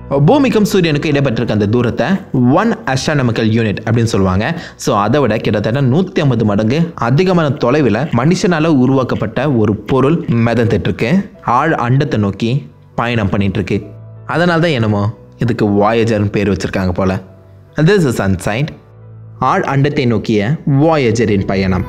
பூமிக்கும் சூரியனுக்கும் இடைப்பட்டிருக்க அந்த தூரத்தை ஒன் அஸ்ட்ரானமிக்கல் யூனிட் அப்படின்னு சொல்லுவாங்க ஸோ அதை விட கிட்டத்தட்ட நூற்றி ஐம்பது மடங்கு அதிகமான தொலைவில் மனுஷனால் உருவாக்கப்பட்ட ஒரு பொருள் மிதந்துட்டு இருக்கு ஆழ் அண்டத்தை நோக்கி பயணம் பண்ணிட்டு இருக்கு அதனால தான் என்னமோ இதுக்கு வாயேஜர்னு பேர் வச்சிருக்காங்க போல திஸ் இஸ் அன்சைன்ட் ஆழ் அண்டத்தை நோக்கிய வாயேஜரின் பயணம்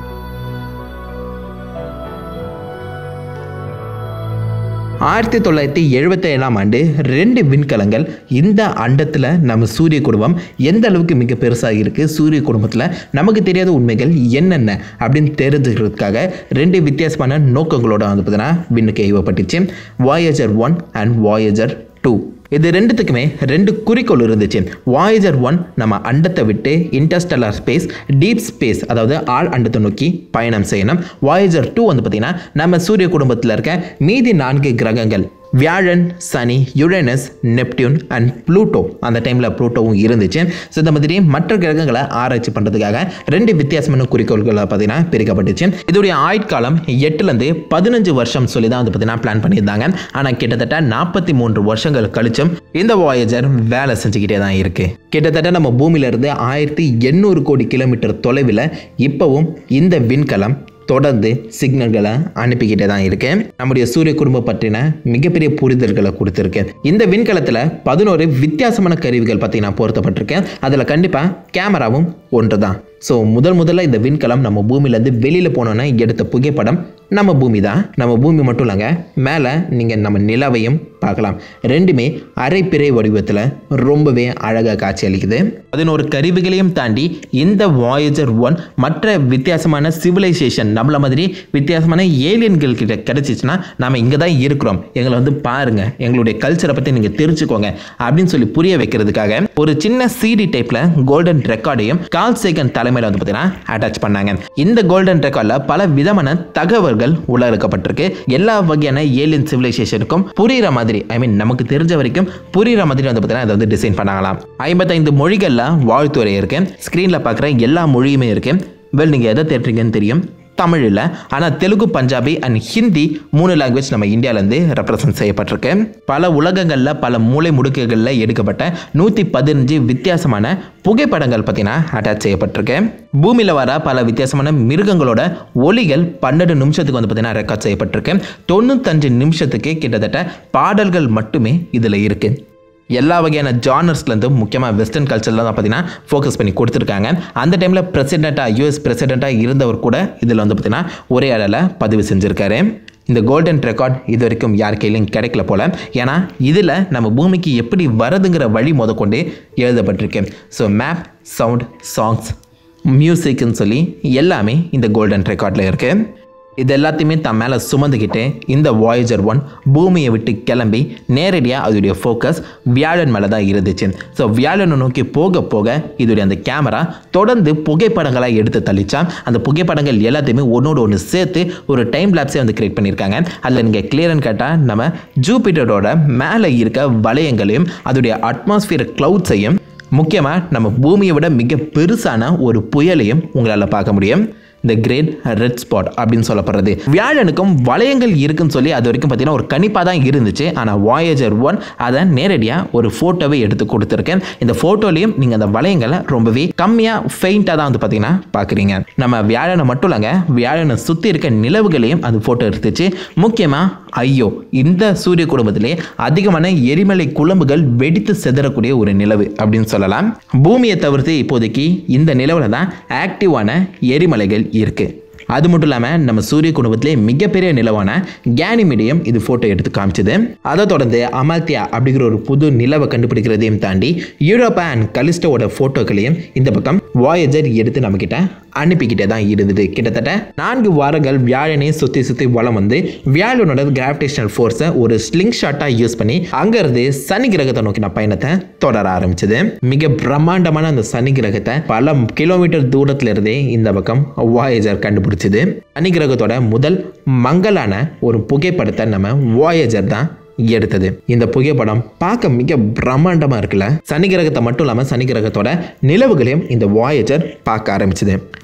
ஆயிரத்தி தொள்ளாயிரத்தி எழுபத்தி ஏழாம் ஆண்டு ரெண்டு விண்கலங்கள் இந்த அண்டத்தில் நம்ம சூரிய குடும்பம் எந்த அளவுக்கு மிக பெருசாக இருக்குது சூரிய குடும்பத்தில் நமக்கு தெரியாத உண்மைகள் என்னென்ன அப்படின்னு தெரிஞ்சுக்கிறதுக்காக ரெண்டு வித்தியாசமான நோக்கங்களோட வந்து பார்த்தீங்கன்னா விண்ணுக்கு ஏவப்பட்டுச்சு Voyager one and Voyager two இது ரெண்டுத்துக்குமே ரெண்டு குறிக்கோள் இருந்துச்சு வாயேஜர் ஒன் நம்ம அண்டத்தை விட்டு இன்டர்ஸ்டெல்லார் ஸ்பேஸ் டீப் ஸ்பேஸ் அதாவது ஆள் அண்டத்தை நோக்கி பயணம் செய்யணும் வாயேஜர் டூ வந்து பார்த்தீங்கன்னா நம்ம சூரிய குடும்பத்தில் இருக்க மீதி நான்கு கிரகங்கள் வியாழன் சனி யுரேனஸ் நெப்டியூன் அண்ட் ப்ளூட்டோ அந்த டைமில் ப்ளூட்டோவும் இருந்துச்சு ஸோ இந்த மாதிரி மற்ற கிரகங்களை ஆராய்ச்சி பண்ணுறதுக்காக ரெண்டு வித்தியாசமான குறிக்கோள்களை பார்த்தீங்கன்னா பிரிக்கப்பட்டுச்சு இதோடைய ஆயுட்காலம் எட்டுலேருந்து பதினஞ்சு வருஷம் சொல்லி தான் வந்து பார்த்தீங்கன்னா பிளான் பண்ணியிருந்தாங்க ஆனால் கிட்டத்தட்ட நாற்பத்தி மூன்று வருஷங்கள் கழிச்சும் இந்த வாயேஜர் வேலை செஞ்சுக்கிட்டே தான் இருக்கு கிட்டத்தட்ட நம்ம பூமியிலிருந்து ஆயிரத்தி எண்ணூறு கோடி கிலோமீட்டர் தொலைவில் இப்போவும் இந்த விண்கலம் தொடர்ந்து சிக்னல்களை அனுப்பிக்கிட்டே தான் இருக்கேன் நம்முடைய சூரிய குடும்பம் பற்றின மிகப்பெரிய புரிதல்களை கொடுத்துருக்கேன் இந்த விண்கலத்தில் பதினோரு வித்தியாசமான கருவிகள் பார்த்தீங்கன்னா பொருத்தப்பட்டிருக்கேன் அதில் கண்டிப்பாக கேமராவும் ஒன்று தான் ஸோ முதல் முதல்ல இந்த விண்கலம் நம்ம பூமியிலேருந்து வெளியில் போனோன்னா எடுத்த புகைப்படம் நம்ம பூமி தான் நம்ம பூமி மட்டும் இல்லைங்க மேலே நீங்கள் நம்ம நிலவையும் பார்க்கலாம் ரெண்டுமே அரைப்பிறை வடிவத்தில் ரொம்பவே அழகாக காட்சி அளிக்குது பதினோரு கருவிகளையும் தாண்டி இந்த வாயேஜர் ஒன் மற்ற வித்தியாசமான சிவிலைசேஷன் நம்மள மாதிரி வித்தியாசமான ஏலியன்கள் கிட்ட கிடைச்சிச்சுன்னா நம்ம இங்கே தான் இருக்கிறோம் எங்களை வந்து பாருங்க எங்களுடைய கல்ச்சரை பற்றி நீங்கள் தெரிஞ்சுக்கோங்க அப்படின்னு சொல்லி புரிய வைக்கிறதுக்காக ஒரு சின்ன சிடி டைப்பில் கோல்டன் ரெக்கார்டையும் கால் சேகன் தலைமையில் வந்து பார்த்தீங்கன்னா அட்டாச் பண்ணாங்க இந்த கோல்டன் ரெக்கார்டில் பல விதமான தகவல்கள் உள்ளடக்கப்பட்டிருக்கு எல்லா வகையான ஏலியன் சிவிலைசேஷனுக்கும் புரிகிற மாதிரி ஐ மீன் நமக்கு தெரிஞ்ச வரைக்கும் புரிகிற மாதிரி வந்து பார்த்தீங்கன்னா அதை வந்து டிசைன் பண்ணாங்களாம் ஐம்பத்தைந்து மொழிகளில் வாழ்த்துறை இருக்கு ஸ்க்ரீனில் பார்க்குற எல்லா மொழியுமே இருக்கு வெல் நீங்கள் எதை தேட்டுறீங்கன்னு தெரியும் தமிழ் இல்லை ஆனால் தெலுங்கு பஞ்சாபி அண்ட் ஹிந்தி மூணு லாங்குவேஜ் நம்ம இந்தியாவிலேருந்து ரெப்ரசன்ட் செய்யப்பட்டிருக்கு பல உலகங்களில் பல மூளை முடுக்குகளில் எடுக்கப்பட்ட நூற்றி பதினஞ்சு வித்தியாசமான புகைப்படங்கள் பார்த்தீங்கன்னா அட்டாச் செய்யப்பட்டிருக்கு பூமியில் வர பல வித்தியாசமான மிருகங்களோட ஒலிகள் பன்னெண்டு நிமிஷத்துக்கு வந்து பார்த்தீங்கன்னா ரெக்கார்ட் செய்யப்பட்டிருக்கு தொண்ணூத்தஞ்சு நிமிஷத்துக்கு கிட்டத்தட்ட பாடல்கள் மட்டுமே இதில் இருக்குது எல்லா வகையான ஜானர்ஸ்லேருந்து முக்கியமாக வெஸ்டர்ன் கல்ச்சரில் தான் பார்த்தீங்கன்னா ஃபோக்கஸ் பண்ணி கொடுத்துருக்காங்க அந்த டைமில் பிரசிடெண்ட்டாக யூஎஸ் பிரசிடெண்ட்டாக இருந்தவர் கூட இதில் வந்து பார்த்தீங்கன்னா ஒரே அளவில் பதிவு செஞ்சுருக்காரு இந்த கோல்டன் ரெக்கார்ட் இது வரைக்கும் யார் கையிலையும் கிடைக்கல போல ஏன்னா இதில் நம்ம பூமிக்கு எப்படி வரதுங்கிற வழி முதற்கொண்டு எழுதப்பட்டிருக்கு ஸோ மேப் சவுண்ட் சாங்ஸ் மியூசிக்னு சொல்லி எல்லாமே இந்த கோல்டன் ரெக்கார்டில் இருக்குது இது எல்லாத்தையுமே தன் மேலே சுமந்துக்கிட்டு இந்த வாயேஜர் ஒன் பூமியை விட்டு கிளம்பி நேரடியாக அதோடைய ஃபோக்கஸ் வியாழன் மேலே தான் இருந்துச்சு ஸோ வியாழனை நோக்கி போக போக இதோடைய அந்த கேமரா தொடர்ந்து புகைப்படங்களாக எடுத்து தள்ளிச்சா அந்த புகைப்படங்கள் எல்லாத்தையுமே ஒன்றோடு ஒன்று சேர்த்து ஒரு டைம் லேப்ஸே வந்து கிரியேட் பண்ணியிருக்காங்க அதில் நீங்கள் கிளியர்னு கேட்டால் நம்ம ஜூபிட்டரோட மேலே இருக்க வளையங்களையும் அதோடைய அட்மாஸ்பியர் க்ளவுட்ஸையும் முக்கியமாக நம்ம பூமியை விட மிக பெருசான ஒரு புயலையும் உங்களால் பார்க்க முடியும் இந்த கிரேட் ரெட் ஸ்பாட் அப்படின்னு சொல்லப்படுறது வியாழனுக்கும் வளையங்கள் இருக்குன்னு சொல்லி அது வரைக்கும் பார்த்தீங்கன்னா ஒரு கணிப்பாக தான் இருந்துச்சு ஆனால் வாயேஜர் ஒன் அதை நேரடியாக ஒரு ஃபோட்டோவை எடுத்து கொடுத்துருக்கேன் இந்த ஃபோட்டோலையும் நீங்கள் அந்த வளையங்களை ரொம்பவே கம்மியாக ஃபெயிண்டாக தான் வந்து பார்த்தீங்கன்னா பார்க்குறீங்க நம்ம வியாழனை மட்டும் இல்லைங்க வியாழனை சுற்றி இருக்க நிலவுகளையும் அது ஃபோட்டோ எடுத்துச்சு முக்கியமாக ஐயோ இந்த சூரிய குடும்பத்திலே அதிகமான எரிமலை குழம்புகள் வெடித்து செதறக்கூடிய ஒரு நிலவு அப்படின்னு சொல்லலாம் பூமியை தவிர்த்து இப்போதைக்கு இந்த நிலவில் தான் ஆக்டிவான எரிமலைகள் இருக்குது அது மட்டும் இல்லாமல் நம்ம சூரிய குடும்பத்திலே மிகப்பெரிய நிலவான கேனிமிடியம் இது ஃபோட்டோ எடுத்து காமிச்சது அதை தொடர்ந்து அமால்தியா அப்படிங்கிற ஒரு புது நிலவை கண்டுபிடிக்கிறதையும் தாண்டி யூரோப்பா அண்ட் கலிஸ்டோட ஃபோட்டோக்களையும் இந்த பக்கம் வாயேஜர் எடுத்து நம்மக்கிட்ட அனுப்பிக்கிட்டே தான் இருந்தது கிட்டத்தட்ட நான்கு வாரங்கள் வியாழனை சுற்றி சுற்றி வளம் வந்து வியாழனோட கிராவிடேஷனல் ஃபோர்ஸை ஒரு ஸ்லிங் ஷாட்டாக யூஸ் பண்ணி அங்கேருந்து சனி கிரகத்தை நோக்கின பயணத்தை தொடர ஆரம்பிச்சது மிக பிரம்மாண்டமான அந்த சனி கிரகத்தை பல கிலோமீட்டர் தூரத்துல இருந்தே இந்த பக்கம் வாயேஜர் கண்டுபிடிச்சது சனி கிரகத்தோட முதல் மங்கலான ஒரு புகைப்படத்தை நம்ம வாயேஜர் தான் எடுத்தது இந்த புகைப்படம் பார்க்க மிக பிரம்மாண்டமாக இருக்குல்ல சனி கிரகத்தை மட்டும் இல்லாமல் சனி கிரகத்தோட நிலவுகளையும் இந்த வாயேஜர் பார்க்க ஆரம்பிச்சது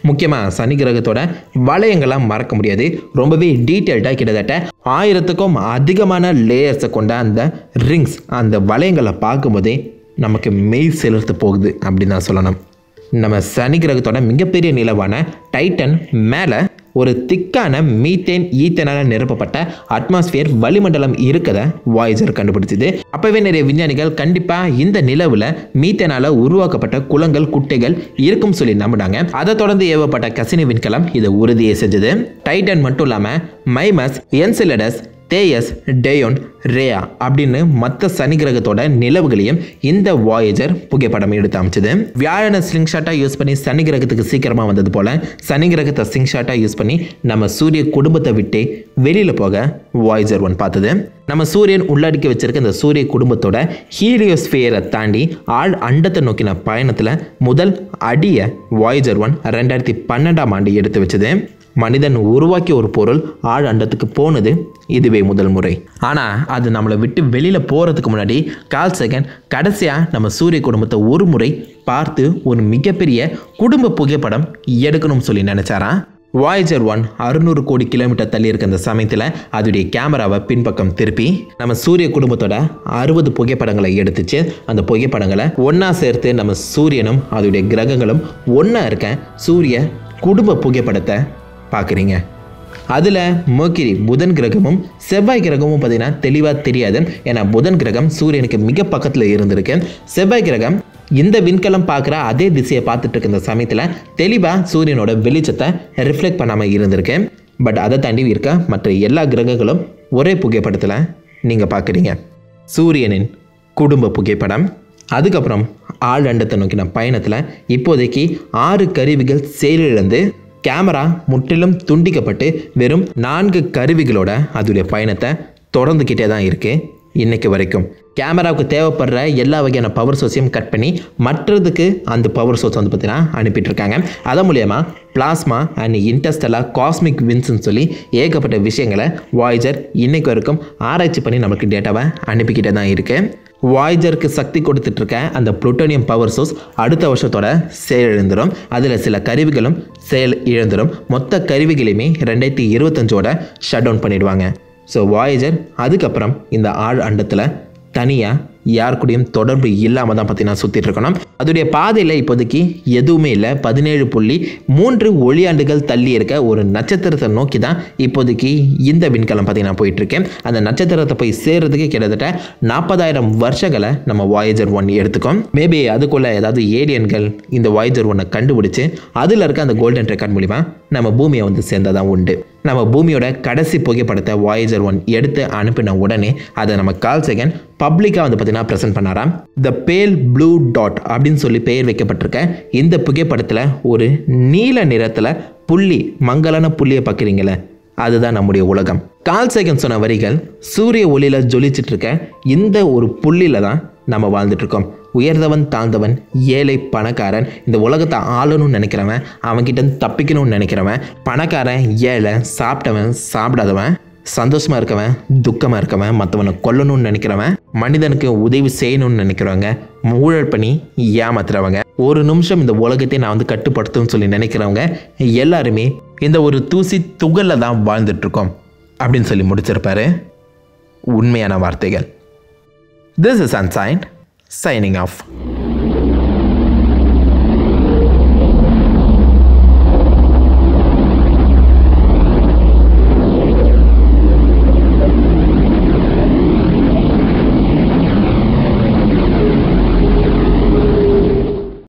முக்கியமாக சனி கிரகத்தோட வளையங்கள்லாம் மறக்க முடியாது ரொம்பவே டீட்டெயில்டாக கிட்டத்தட்ட ஆயிரத்துக்கும் அதிகமான லேயர்ஸை கொண்ட அந்த ரிங்ஸ் அந்த வளையங்களை பார்க்கும்போதே நமக்கு மெய் செலுத்து போகுது அப்படின்னு தான் சொல்லணும் நம்ம சனி கிரகத்தோட மிகப்பெரிய நிலவான டைட்டன் மேலே ஒரு திக்கான மீத்தேன் ஈத்தனால் நிரப்பப்பட்ட அட்மாஸ்பியர் வளிமண்டலம் இருக்கதை வாய்ஸர் கண்டுபிடிச்சது அப்போவே நிறைய விஞ்ஞானிகள் கண்டிப்பாக இந்த நிலவில் மீத்தேனால் உருவாக்கப்பட்ட குளங்கள் குட்டைகள் இருக்கும் சொல்லி நம்பினாங்க அதை தொடர்ந்து ஏவப்பட்ட கசினி விண்கலம் இதை உறுதியை செஞ்சது டைட்டன் மட்டும் இல்லாமல் மைமஸ் என்சிலடஸ் தேயஸ் டேயோன் ரேயா அப்படின்னு மற்ற சனி கிரகத்தோட நிலவுகளையும் இந்த வாயேஜர் புகைப்படம் எடுத்து அமைச்சது வியாழனை ஸ்லிங் ஷாட்டாக யூஸ் பண்ணி சனி கிரகத்துக்கு சீக்கிரமாக வந்தது போல சனி கிரகத்தை ஸ்லிங் ஷாட்டாக யூஸ் பண்ணி நம்ம சூரிய குடும்பத்தை விட்டு வெளியில் போக வாய்ஜர் ஒன் பார்த்தது நம்ம சூரியன் உள்ளடக்கி வச்சிருக்க இந்த சூரிய குடும்பத்தோட ஹீலியோஸ்பியரை தாண்டி ஆள் அண்டத்தை நோக்கின பயணத்தில் முதல் அடியை வாய்ஜர் ஒன் ரெண்டாயிரத்தி பன்னெண்டாம் ஆண்டு எடுத்து வச்சது மனிதன் உருவாக்கிய ஒரு பொருள் ஆழ் அண்டத்துக்கு போனது இதுவே முதல் முறை ஆனால் அது நம்மளை விட்டு வெளியில் போகிறதுக்கு முன்னாடி கால் செகண்ட் கடைசியாக நம்ம சூரிய குடும்பத்தை ஒரு முறை பார்த்து ஒரு மிகப்பெரிய குடும்ப புகைப்படம் எடுக்கணும்னு சொல்லி நினச்சாராம் வாய்ஜர் ஒன் அறுநூறு கோடி கிலோமீட்டர் தள்ளி இருக்க அந்த சமயத்தில் அதோடைய கேமராவை பின்பக்கம் திருப்பி நம்ம சூரிய குடும்பத்தோட அறுபது புகைப்படங்களை எடுத்துச்சு அந்த புகைப்படங்களை ஒன்றா சேர்த்து நம்ம சூரியனும் அதோடைய கிரகங்களும் ஒன்றா இருக்க சூரிய குடும்ப புகைப்படத்தை பார்க்குறீங்க அதில் மர்க்கிரி புதன் கிரகமும் செவ்வாய் கிரகமும் பார்த்தீங்கன்னா தெளிவாக தெரியாது ஏன்னா புதன் கிரகம் சூரியனுக்கு மிக பக்கத்தில் இருந்திருக்கு செவ்வாய் கிரகம் இந்த விண்கலம் பார்க்குற அதே திசையை பார்த்துட்டு இருக்க இந்த சமயத்தில் தெளிவாக சூரியனோட வெளிச்சத்தை ரிஃப்ளெக்ட் பண்ணாமல் இருந்திருக்கு பட் அதை தாண்டி இருக்க மற்ற எல்லா கிரகங்களும் ஒரே புகைப்படத்தில் நீங்கள் பார்க்குறீங்க சூரியனின் குடும்ப புகைப்படம் அதுக்கப்புறம் ஆள் அண்டத்தை நோக்கின பயணத்தில் இப்போதைக்கு ஆறு கருவிகள் செயலிழந்து கேமரா முற்றிலும் துண்டிக்கப்பட்டு வெறும் நான்கு கருவிகளோட அதோடைய பயணத்தை தொடர்ந்துக்கிட்டே தான் இருக்குது இன்னைக்கு வரைக்கும் கேமராவுக்கு தேவைப்படுற எல்லா வகையான பவர் சோர்ஸையும் கட் பண்ணி மற்றதுக்கு அந்த பவர் சோர்ஸ் வந்து பார்த்தீங்கன்னா அனுப்பிட்டு இருக்காங்க அதன் மூலயமா பிளாஸ்மா அண்ட் இன்டர்ஸ்டலா காஸ்மிக் வின்ஸ்னு சொல்லி ஏகப்பட்ட விஷயங்களை வாய்ஜர் இன்னைக்கு வரைக்கும் ஆராய்ச்சி பண்ணி நமக்கு டேட்டாவை அனுப்பிக்கிட்டே தான் இருக்குது வாய்ஜருக்கு சக்தி கொடுத்துட்டு இருக்க அந்த புளுட்டோனியம் பவர் சோர்ஸ் அடுத்த வருஷத்தோட செயலிழந்துடும் அதில் சில கருவிகளும் செயல் இழந்துடும் மொத்த கருவிகளையுமே ரெண்டாயிரத்தி இருபத்தஞ்சோட ஷட் டவுன் பண்ணிடுவாங்க ஸோ வாயேஜர் அதுக்கப்புறம் இந்த ஆழ் அண்டத்தில் தனியாக யார் கூடயும் தொடர்பு இல்லாமல் தான் பார்த்தீங்கன்னா சுற்றிட்டு இருக்கணும் அதோடைய பாதையில் இப்போதைக்கு எதுவுமே இல்லை பதினேழு புள்ளி மூன்று ஒளியாண்டுகள் தள்ளி இருக்க ஒரு நட்சத்திரத்தை நோக்கி தான் இப்போதைக்கு இந்த விண்கலம் பார்த்தீங்கன்னா போயிட்டுருக்கு அந்த நட்சத்திரத்தை போய் சேர்றதுக்கு கிட்டத்தட்ட நாற்பதாயிரம் வருஷங்களை நம்ம வாயேஜர் ஒன் எடுத்துக்கோம் மேபி அதுக்குள்ளே ஏதாவது ஏலியன்கள் இந்த வாயேஜர் ஒன்னை கண்டுபிடிச்சு அதில் இருக்க அந்த கோல்டன் ரெக்கார்ட் மூலிமா நம்ம பூமியை வந்து சேர்ந்ததான் உண்டு நம்ம பூமியோட கடைசி புகைப்படத்தை வாயேஜர் ஒன் எடுத்து அனுப்பின உடனே அதை நம்ம கால் செகண்ட் பப்ளிக்காக வந்து பார்த்தீங்கன்னா ப்ரெசென்ட் பண்ணாராம் த பேல் ப்ளூ டாட் அப்படின்னு சொல்லி பெயர் வைக்கப்பட்டிருக்க இந்த புகைப்படத்தில் ஒரு நீல நிறத்தில் புள்ளி மங்கலான புள்ளியை பார்க்குறீங்களே அதுதான் நம்முடைய உலகம் கால் செகண்ட் சொன்ன வரிகள் சூரிய ஒளியில் ஜொலிச்சிட்டு இருக்க இந்த ஒரு புள்ளியில தான் நம்ம வாழ்ந்துட்டு இருக்கோம் உயர்ந்தவன் தாழ்ந்தவன் ஏழை பணக்காரன் இந்த உலகத்தை ஆளணும்னு நினைக்கிறவன் அவன்கிட்ட இருந்து தப்பிக்கணும்னு நினைக்கிறவன் பணக்காரன் ஏழை சாப்பிட்டவன் சாப்பிடாதவன் சந்தோஷமாக இருக்கவன் துக்கமாக இருக்கவன் மற்றவனை கொல்லணும்னு நினைக்கிறவன் மனிதனுக்கு உதவி செய்யணும்னு நினைக்கிறவங்க ஊழல் பண்ணி ஏமாத்துறவங்க ஒரு நிமிஷம் இந்த உலகத்தை நான் வந்து கட்டுப்படுத்தும்னு சொல்லி நினைக்கிறவங்க எல்லாருமே இந்த ஒரு தூசி துகளில் தான் வாழ்ந்துட்டு இருக்கோம் அப்படின்னு சொல்லி முடிச்சிருப்பாரு உண்மையான வார்த்தைகள் திஸ் இஸ் அன்சைன் சைனிங் ஆஃப்